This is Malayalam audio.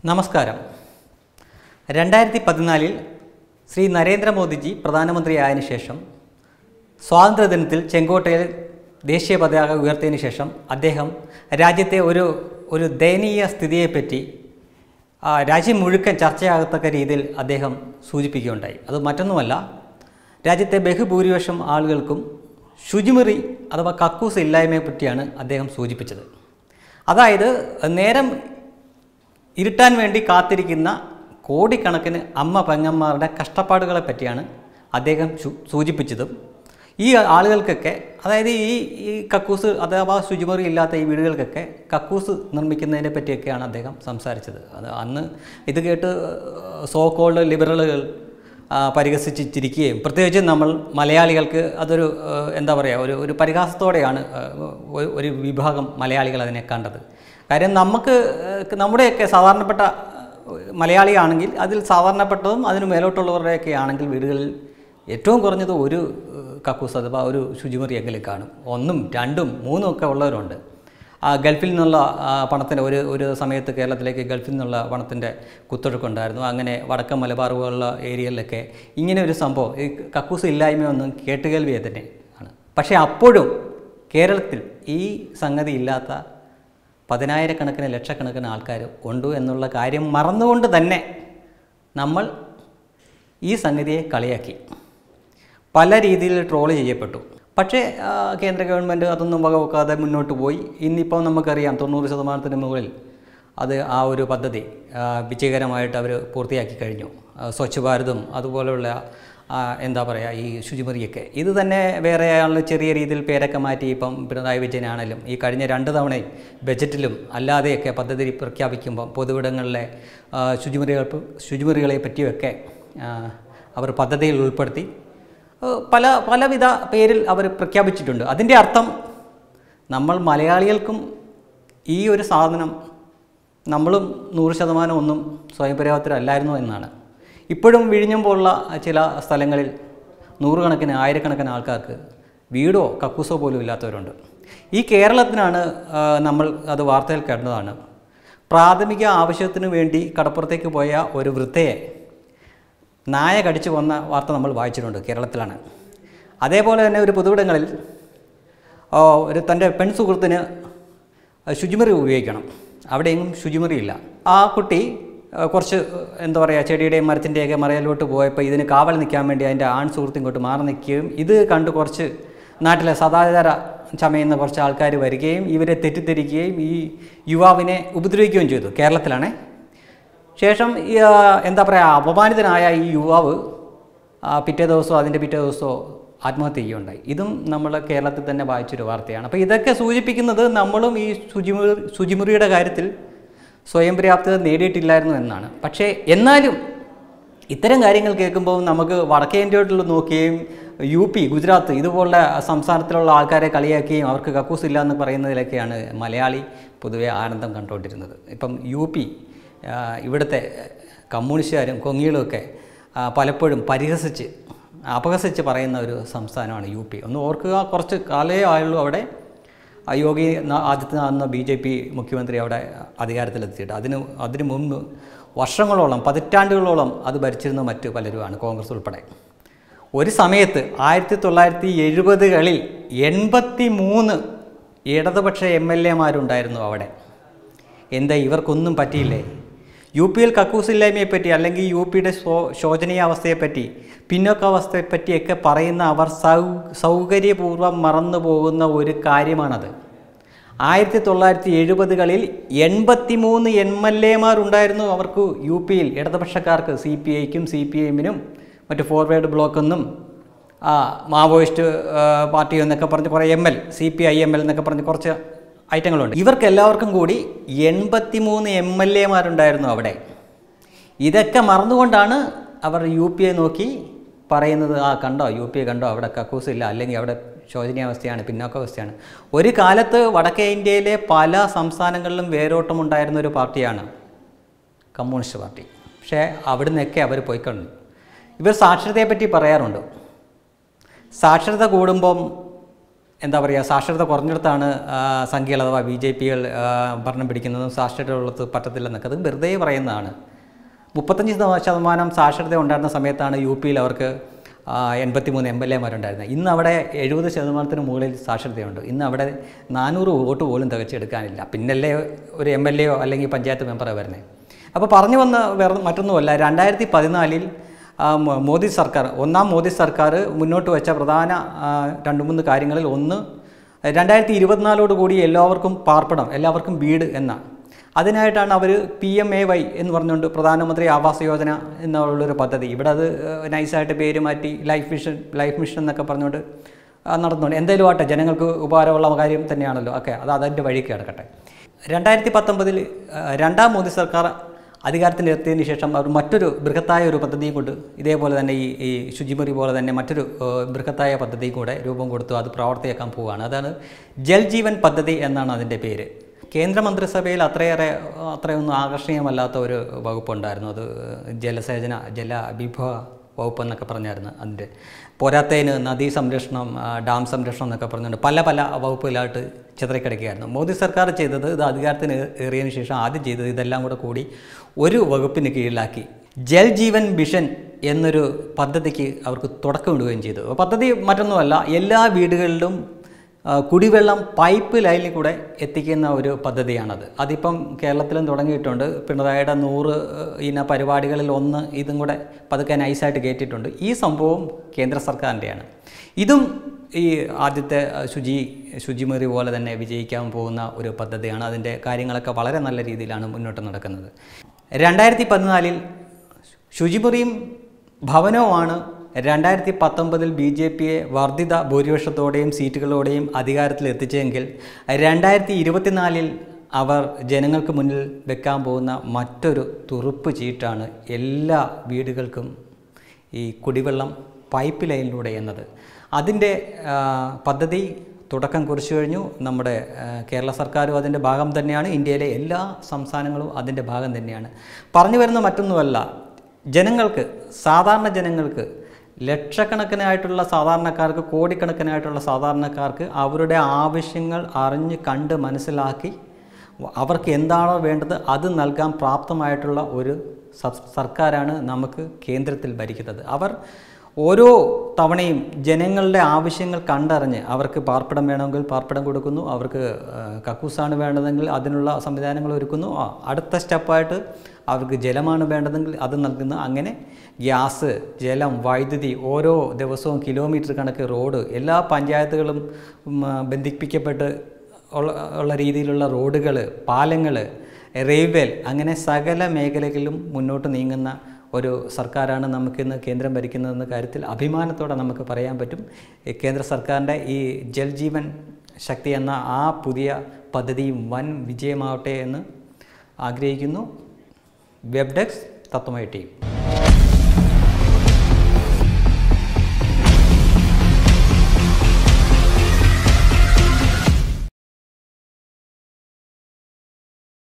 നമസ്കാരം രണ്ടായിരത്തി പതിനാലിൽ ശ്രീ നരേന്ദ്രമോദിജി പ്രധാനമന്ത്രിയായതിനു ശേഷം സ്വാതന്ത്ര്യദിനത്തിൽ ചെങ്കോട്ടയിൽ ദേശീയ പതാക ഉയർത്തിയതിനു ശേഷം അദ്ദേഹം രാജ്യത്തെ ഒരു ഒരു ദയനീയ സ്ഥിതിയെപ്പറ്റി ആ, രാജ്യം മുഴുക്കൻ ചർച്ചയാകത്തക്ക രീതിയിൽ അദ്ദേഹം സൂചിപ്പിക്കുകയുണ്ടായി അത് മറ്റൊന്നുമല്ല രാജ്യത്തെ ബഹുഭൂരിപക്ഷം ആളുകൾക്കും ശുചിമുറി അഥവാ കക്കൂസ് ഇല്ലായ്മയെ പറ്റിയാണ് അദ്ദേഹം സൂചിപ്പിച്ചത് അതായത് നേരം ഇരുട്ടാൻ വേണ്ടി കാത്തിരിക്കുന്ന കോടിക്കണക്കിന് അമ്മ പെങ്ങന്മാരുടെ കഷ്ടപ്പാടുകളെ പറ്റിയാണ് അദ്ദേഹം സൂ- സൂചിപ്പിച്ചതും ഈ ആളുകൾക്കൊക്കെ അതായത് ഈ ഈ കക്കൂസ് അഥവാ ശുചിമുറി ഇല്ലാത്ത ഈ വീടുകൾക്കൊക്കെ കക്കൂസ് നിർമ്മിക്കുന്നതിനെ പറ്റിയൊക്കെയാണ് അദ്ദേഹം സംസാരിച്ചത് അത് അന്ന് ഇത് കേട്ട് സോ കോൾഡ് ലിബറലുകൾ ആ, പരിഹസിച്ച് ചിരിക്കുകയും പ്രത്യേകിച്ച് നമ്മൾ മലയാളികൾക്ക് അതൊരു ആ, എന്താ പറയുക ഒരു ഒരു പരിഹാസത്തോടെയാണ് ആ, ഒരു- ഒരു വിഭാഗം മലയാളികൾ അതിനെ കണ്ടത് കാര്യം നമുക്ക് ആ, നമ്മുടെയൊക്കെ സാധാരണപ്പെട്ട മലയാളിയാണെങ്കിൽ അതിൽ സാധാരണപ്പെട്ടതും അതിന് മേലോട്ടുള്ളവരുടെയൊക്കെ ആണെങ്കിൽ വീടുകളിൽ ഏറ്റവും കുറഞ്ഞത് ഒരു ആ, കക്കൂസ് അഥവാ ഒരു ശുചിമുറിയെങ്കിലും കാണും ഒന്നും രണ്ടും മൂന്നും ഒക്കെ ഉള്ളവരുണ്ട് ആ ഗൾഫിൽ നിന്നുള്ള ആ, പണത്തിൻ്റെ ഒരു ഒരു സമയത്ത് കേരളത്തിലേക്ക് ഗൾഫിൽ നിന്നുള്ള പണത്തിൻ്റെ കുത്തൊഴുക്കുണ്ടായിരുന്നു അങ്ങനെ വടക്കൻ മലബാർ പോലുള്ള ഏരിയയിലൊക്കെ ഇങ്ങനെ ഒരു സംഭവം ഈ കക്കൂസ് ഇല്ലായ്മയൊന്നും കേട്ടുകേൾവിയെ തന്നെ ആണ് പക്ഷേ അപ്പോഴും കേരളത്തിൽ ഈ സംഗതി ഇല്ലാത്ത പതിനായിരക്കണക്കിന് ലക്ഷക്കണക്കിന് ആൾക്കാർ ഉണ്ട് എന്നുള്ള കാര്യം മറന്നുകൊണ്ട് തന്നെ നമ്മൾ ഈ സംഗതിയെ കളിയാക്കി പല രീതിയിൽ ട്രോൾ ചെയ്യപ്പെട്ടു പക്ഷേ ആ, കേന്ദ്ര ഗവൺമെൻറ് അതൊന്നും വകവെക്കാതെ മുന്നോട്ട് പോയി ഇന്നിപ്പോൾ നമുക്കറിയാം തൊണ്ണൂറ് ശതമാനത്തിന് മുകളിൽ അത് ആ ഒരു പദ്ധതി ആ, വിജയകരമായിട്ട് അവർ പൂർത്തിയാക്കി കഴിഞ്ഞു ആ, സ്വച്ഛ് ഭാരതും അതുപോലെയുള്ള ആ, എന്താ പറയുക ഈ ശുചിമുറിയൊക്കെ ഇത് തന്നെ വേറെ ആൾ ചെറിയ രീതിയിൽ പേരൊക്കെ മാറ്റി ഇപ്പം പിണറായി വിജയനാണെങ്കിലും ഈ കഴിഞ്ഞ രണ്ട് തവണയും ബജറ്റിലും അല്ലാതെയൊക്കെ പദ്ധതി പ്രഖ്യാപിക്കുമ്പം പൊതുവിടങ്ങളിലെ ആ, ശുചിമുറികൾ ശുചിമുറികളെ പറ്റിയൊക്കെ ആ, അവർ പദ്ധതിയിൽ ഉൾപ്പെടുത്തി ഏഹ് പല പലവിധ പേരിൽ അവർ പ്രഖ്യാപിച്ചിട്ടുണ്ട് അതിൻ്റെ അർത്ഥം നമ്മൾ മലയാളികൾക്കും ഈ ഒരു സാധനം നമ്മളും നൂറ് ശതമാനം ഒന്നും സ്വയം പര്യാപ്തരല്ലായിരുന്നു എന്നാണ് ഇപ്പോഴും വിഴിഞ്ഞം പോലുള്ള ചില സ്ഥലങ്ങളിൽ നൂറുകണക്കിന് ആയിരക്കണക്കിന് ആൾക്കാർക്ക് വീടോ കക്കൂസോ പോലും ഇല്ലാത്തവരുണ്ട് ഈ കേരളത്തിനാണ് ആ, നമ്മൾ അത് വാർത്തയിൽ കണ്ടതാണ് പ്രാഥമിക ആവശ്യത്തിന് വേണ്ടി കടപ്പുറത്തേക്ക് പോയ ഒരു വൃദ്ധയെ നായ കടിച്ചു കൊന്ന വാർത്ത നമ്മൾ വായിച്ചിട്ടുണ്ട് കേരളത്തിലാണ് അതേപോലെ തന്നെ ഒരു പൊതുവിടങ്ങളിൽ ഓ, ഒരു തൻ്റെ പെൺ സുഹൃത്തിന് ശുചിമുറി ഉപയോഗിക്കണം അവിടെയെങ്കിലും ശുചിമുറിയില്ല ആ കുട്ടി ആ, കുറച്ച് എന്താ പറയുക ചെടിയുടെയും മരത്തിൻ്റെയൊക്കെ മറയിലോട്ട് പോയപ്പോൾ ഇതിന് കാവൽ നിൽക്കാൻ വേണ്ടി അതിൻ്റെ ആൺ സുഹൃത്ത് ഇങ്ങോട്ട് മാറി നിൽക്കുകയും ഇത് കണ്ട് കുറച്ച് നാട്ടിലെ സദാചാര ചമയുന്ന കുറച്ച് ആൾക്കാർ വരികയും ഇവരെ തെറ്റിദ്ധരിക്കുകയും ഈ യുവാവിനെ ഉപദ്രവിക്കുകയും ചെയ്തു കേരളത്തിലാണേ ശേഷം ഈ, ആ, എന്താ പറയുക അപമാനിതനായ ഈ യുവാവ് ആ, പിറ്റേ ദിവസമോ അതിൻ്റെ പിറ്റേ ദിവസമോ ആത്മഹത്യ ചെയ്യുകയുണ്ടായി ഇതും നമ്മൾ കേരളത്തിൽ തന്നെ വായിച്ചൊരു വാർത്തയാണ് അപ്പോൾ ഇതൊക്കെ സൂചിപ്പിക്കുന്നത് നമ്മളും ഈ ശുചിമുറി ശുചിമുറിയുടെ കാര്യത്തിൽ സ്വയം പര്യാപ്തത നേടിയിട്ടില്ലായിരുന്നു എന്നാണ് പക്ഷേ എന്നാലും ഇത്തരം കാര്യങ്ങൾ കേൾക്കുമ്പോൾ നമുക്ക് വടക്കേ ഇന്ത്യയോട്ടുള്ള നോക്കുകയും യു പി ഗുജറാത്ത് ഇതുപോലുള്ള സംസ്ഥാനത്തിലുള്ള ആൾക്കാരെ കളിയാക്കുകയും അവർക്ക് കക്കൂസ് ഇല്ല എന്ന് പറയുന്നതിലൊക്കെയാണ് മലയാളി പൊതുവെ ആനന്ദം കണ്ടുകൊണ്ടിരുന്നത് ഇപ്പം യു പി ആ, ഇവിടുത്തെ കമ്മ്യൂണിസ്റ്റുകാരും കൊങ്ങികളുമൊക്കെ ആ, പലപ്പോഴും പരിഹസിച്ച് അപഹസിച്ച് പറയുന്ന ഒരു സംസ്ഥാനമാണ് യു പി ഒന്ന് ഓർക്കുക കുറച്ച് കാലേ ആയുള്ളൂ അവിടെ ആ യോഗി ന- ആദിത്യനാഥ് എന്ന ബി ജെ പി മുഖ്യമന്ത്രി അവിടെ അധികാരത്തിലെത്തിയിട്ട് അതിന് അതിന് മുമ്പ് വർഷങ്ങളോളം പതിറ്റാണ്ടുകളോളം അത് ഭരിച്ചിരുന്ന മറ്റ് പലരുമാണ് കോൺഗ്രസ് ഉൾപ്പെടെ ഒരു സമയത്ത് ആയിരത്തി തൊള്ളായിരത്തി എഴുപതുകളിൽ എൺപത്തി മൂന്ന് ഇടതുപക്ഷ എം എൽ എമാരുണ്ടായിരുന്നു അവിടെ എന്താ ഇവർക്കൊന്നും പറ്റിയില്ലേ യു പിയിൽ കക്കൂസില്ലായ്മയെപ്പറ്റി അല്ലെങ്കിൽ യു പിയുടെ ശോ ശോചനീയാവസ്ഥയെപ്പറ്റി പിന്നോക്കാവസ്ഥയെപ്പറ്റിയൊക്കെ പറയുന്ന അവർ സൗ സൗകര്യപൂർവ്വം മറന്നു പോകുന്ന ഒരു കാര്യമാണത് ആയിരത്തി തൊള്ളായിരത്തി എഴുപതുകളിൽ എൺപത്തി മൂന്ന് എം എൽ എമാരുണ്ടായിരുന്നു അവർക്ക് യു പിയിൽ ഇടതുപക്ഷക്കാർക്ക് സി പി ഐക്കും സി പി എമ്മിനും മറ്റ് ഫോർവേഡ് ബ്ലോക്കെന്നും ആ മാവോയിസ്റ്റ് ആ, പാർട്ടി എന്നൊക്കെ പറഞ്ഞ് കുറേ M L C P I M L എന്നൊക്കെ പറഞ്ഞ് കുറച്ച് ഐറ്റങ്ങളുണ്ട് ഇവർക്ക് എല്ലാവർക്കും കൂടി എൺപത്തി മൂന്ന് എം എൽ എമാരുണ്ടായിരുന്നു അവിടെ ഇതൊക്കെ മറന്നുകൊണ്ടാണ് അവർ യു പി എ നോക്കി പറയുന്നത് ആ കണ്ടോ യു പി എ കണ്ടോ അവിടെ കക്കൂസ് ഇല്ല അല്ലെങ്കിൽ അവിടെ ശോചനീയാവസ്ഥയാണ് പിന്നോക്കാവസ്ഥയാണ് ഒരു കാലത്ത് വടക്കേ ഇന്ത്യയിലെ പല സംസ്ഥാനങ്ങളിലും വേരോട്ടമുണ്ടായിരുന്ന ഒരു പാർട്ടിയാണ് കമ്മ്യൂണിസ്റ്റ് പാർട്ടി പക്ഷേ അവിടുന്നൊക്കെ അവർ പോയിക്കൊണ്ട് ഇവർ സാക്ഷരതയെപ്പറ്റി പറയാറുണ്ട് സാക്ഷരത കൂടുമ്പം എന്താ പറയുക സാക്ഷരത കുറഞ്ഞിടത്താണ് ആ, സംഖ്യകൾ അഥവാ ബി ജെ പികൾ ഭരണം പിടിക്കുന്നതും സാക്ഷരത ഉള്ളത് പറ്റത്തില്ലെന്നൊക്കെ അത് വെറുതെ പറയുന്നതാണ് മുപ്പത്തഞ്ച് ശത- ശതമാനം സാക്ഷരത ഉണ്ടായിരുന്ന സമയത്താണ് യു പിയിൽ അവർക്ക് എൺപത്തി മൂന്ന് എം എൽ എമാരുണ്ടായിരുന്നത് ഇന്ന് അവിടെ എഴുപത് ശതമാനത്തിന് മുകളിൽ സാക്ഷരതയുണ്ട് ഇന്ന് അവിടെ നാനൂറ് വോട്ട് പോലും തികച്ചെടുക്കാനില്ല പിന്നല്ലേ ഒരു എം എൽ എയോ അല്ലെങ്കിൽ പഞ്ചായത്ത് മെമ്പറോ വരുന്നത് അപ്പോൾ പറഞ്ഞു വന്ന വേറെ മറ്റൊന്നുമല്ല രണ്ടായിരത്തി പതിനാലിൽ ആ, മോ- മോദി സർക്കാർ ഒന്നാം മോദി സർക്കാർ മുന്നോട്ട് വെച്ച പ്രധാന ആ, രണ്ട് മൂന്ന് കാര്യങ്ങളിൽ ഒന്ന് രണ്ടായിരത്തി ഇരുപത്തിനാലോട് കൂടി എല്ലാവർക്കും പാർപ്പിടം എല്ലാവർക്കും വീട് എന്ന അതിനായിട്ടാണ് അവർ പി എം എ വൈ എന്ന് പറഞ്ഞുകൊണ്ട് പ്രധാനമന്ത്രി ആവാസ് യോജന എന്നുള്ളൊരു പദ്ധതി ഇവിടെ അത് ഏഹ്, നൈസായിട്ട് പേര് മാറ്റി ലൈഫ് മിഷൻ ലൈഫ് മിഷൻ എന്നൊക്കെ പറഞ്ഞുകൊണ്ട് ആ, നടന്നുകൊണ്ട് എന്തായാലും ആട്ടെ ജനങ്ങൾക്ക് ഉപകാരമുള്ള കാര്യം തന്നെയാണല്ലോ ഓക്കെ അത് അതിൻ്റെ വഴിക്ക് കിടക്കട്ടെ രണ്ടായിരത്തി പത്തൊമ്പതിൽ രണ്ടാം മോദി സർക്കാർ അധികാരത്തിലെത്തിയതിന് ശേഷം അവർ മറ്റൊരു ബൃഹത്തായ ഒരു പദ്ധതിയും കൊണ്ട് ഇതേപോലെ തന്നെ ഈ ഈ ശുചിമുറി പോലെ തന്നെ മറ്റൊരു ഏഹ്, ബൃഹത്തായ പദ്ധതിയും കൂടെ രൂപം കൊടുത്തു അത് പ്രവർത്തിയാക്കാൻ പോവുകയാണ് അതാണ് ജൽ ജീവൻ പദ്ധതി എന്നാണ് അതിൻ്റെ പേര് കേന്ദ്രമന്ത്രിസഭയിൽ അത്രയേറെ അത്രയൊന്നും ആകർഷണീയമല്ലാത്ത ഒരു വകുപ്പുണ്ടായിരുന്നു അത് ജലസേചന ജല വിഭവ വകുപ്പ് എന്നൊക്കെ പറഞ്ഞായിരുന്നു അതിൻ്റെ പോരാത്തതിന് നദീ സംരക്ഷണം ആ, ഡാം സംരക്ഷണം എന്നൊക്കെ പറഞ്ഞുകൊണ്ട് പല പല വകുപ്പിലായിട്ട് ചിതറിക്കിടക്കുകയായിരുന്നു മോദി സർക്കാർ ചെയ്തത് ഇത് അധികാരത്തിന് ഏറിയതിനു ശേഷം ആദ്യം ചെയ്തത് ഇതെല്ലാം കൂടെ കൂടി ഒരു വകുപ്പിന് കീഴിലാക്കി ജൽ ജീവൻ മിഷൻ എന്നൊരു പദ്ധതിക്ക് അവർക്ക് തുടക്കമിടുകയും ചെയ്തു അപ്പോൾ പദ്ധതി മറ്റൊന്നുമല്ല എല്ലാ വീടുകളിലും ആ, കുടിവെള്ളം പൈപ്പ് ലൈനിൽ കൂടെ എത്തിക്കുന്ന ഒരു പദ്ധതിയാണത് അതിപ്പം കേരളത്തിലും തുടങ്ങിയിട്ടുണ്ട് പിണറായിയുടെ നൂറ് ഏഹ്, ഇന പരിപാടികളിൽ ഒന്ന് ഇതും കൂടെ പതുക്കെ നൈസായിട്ട് കയറ്റിയിട്ടുണ്ട് ഈ സംഭവം കേന്ദ്ര സർക്കാരിൻ്റെയാണ് ഇതും ഈ ആദ്യത്തെ ആ, ശുചി ശുചിമുറി പോലെ തന്നെ വിജയിക്കാൻ പോകുന്ന ഒരു പദ്ധതിയാണ് അതിൻ്റെ കാര്യങ്ങളൊക്കെ വളരെ നല്ല രീതിയിലാണ് മുന്നോട്ട് നടക്കുന്നത് രണ്ടായിരത്തി പതിനാലിൽ ശുചിമുറിയും ഭവനവുമാണ് രണ്ടായിരത്തി പത്തൊമ്പതിൽ ബി ജെ പിയെ വർദ്ധിത ഭൂരിപക്ഷത്തോടെയും സീറ്റുകളോടെയും അധികാരത്തിൽ എത്തിച്ചെങ്കിൽ രണ്ടായിരത്തി ഇരുപത്തിനാലിൽ അവർ ജനങ്ങൾക്ക് മുന്നിൽ വെക്കാൻ പോകുന്ന മറ്റൊരു തുറുപ്പ് ചീട്ടാണ് എല്ലാ വീടുകൾക്കും ഈ കുടിവെള്ളം പൈപ്പ് ലൈനിലൂടെ എന്നത് അതിൻ്റെ ആ, പദ്ധതി തുടക്കം കുറിച്ചു കഴിഞ്ഞു നമ്മുടെ ആ, കേരള സർക്കാരും അതിൻ്റെ ഭാഗം തന്നെയാണ് ഇന്ത്യയിലെ എല്ലാ സംസ്ഥാനങ്ങളും അതിൻ്റെ ഭാഗം തന്നെയാണ് പറഞ്ഞു വരുന്ന മറ്റൊന്നുമല്ല ജനങ്ങൾക്ക് സാധാരണ ജനങ്ങൾക്ക് ലക്ഷക്കണക്കിനായിട്ടുള്ള സാധാരണക്കാർക്ക് കോടിക്കണക്കിനായിട്ടുള്ള സാധാരണക്കാർക്ക് അവരുടെ ആവശ്യങ്ങൾ അറിഞ്ഞ് കണ്ട് മനസ്സിലാക്കി അവർക്ക് എന്താണോ വേണ്ടത് അത് നൽകാൻ പ്രാപ്തമായിട്ടുള്ള ഒരു സ- സർക്കാരാണ് നമുക്ക് കേന്ദ്രത്തിൽ ഭരിക്കുന്നത് അവർ ഓരോ തവണയും ജനങ്ങളുടെ ആവശ്യങ്ങൾ കണ്ടറിഞ്ഞ് അവർക്ക് പാർപ്പിടം വേണമെങ്കിൽ പാർപ്പിടം കൊടുക്കുന്നു അവർക്ക് ആ, കക്കൂസാണ് വേണ്ടതെങ്കിൽ അതിനുള്ള സംവിധാനങ്ങൾ ഒരുക്കുന്നു ആ, അടുത്ത സ്റ്റെപ്പായിട്ട് അവർക്ക് ജലമാണ് വേണ്ടതെങ്കിൽ അത് നൽകുന്നു അങ്ങനെ ഗ്യാസ് ജലം വൈദ്യുതി ഓരോ ദിവസവും കിലോമീറ്റർ കണക്ക് റോഡ് എല്ലാ പഞ്ചായത്തുകളും ഉം, ആ, ബന്ധിപ്പിക്കപ്പെട്ട് ഉള്ള ഉള്ള രീതിയിലുള്ള റോഡുകൾ പാലങ്ങൾ റെയിൽവേ അങ്ങനെ സകല മേഖലകളിലും മുന്നോട്ട് നീങ്ങുന്ന ഒരു സർക്കാരാണ് നമുക്കിന്ന് കേന്ദ്രം ഭരിക്കുന്നതെന്ന കാര്യത്തിൽ അഭിമാനത്തോടെ നമുക്ക് പറയാൻ പറ്റും ഈ കേന്ദ്ര സർക്കാരിൻ്റെ ഈ ജൽ ജീവൻ ശക്തി എന്ന ആ പുതിയ പദ്ധതിയും വൻ വിജയമാവട്ടെ എന്ന് ആഗ്രഹിക്കുന്നു വെബ് ഡെസ്ക് തത്വമൈ ടീം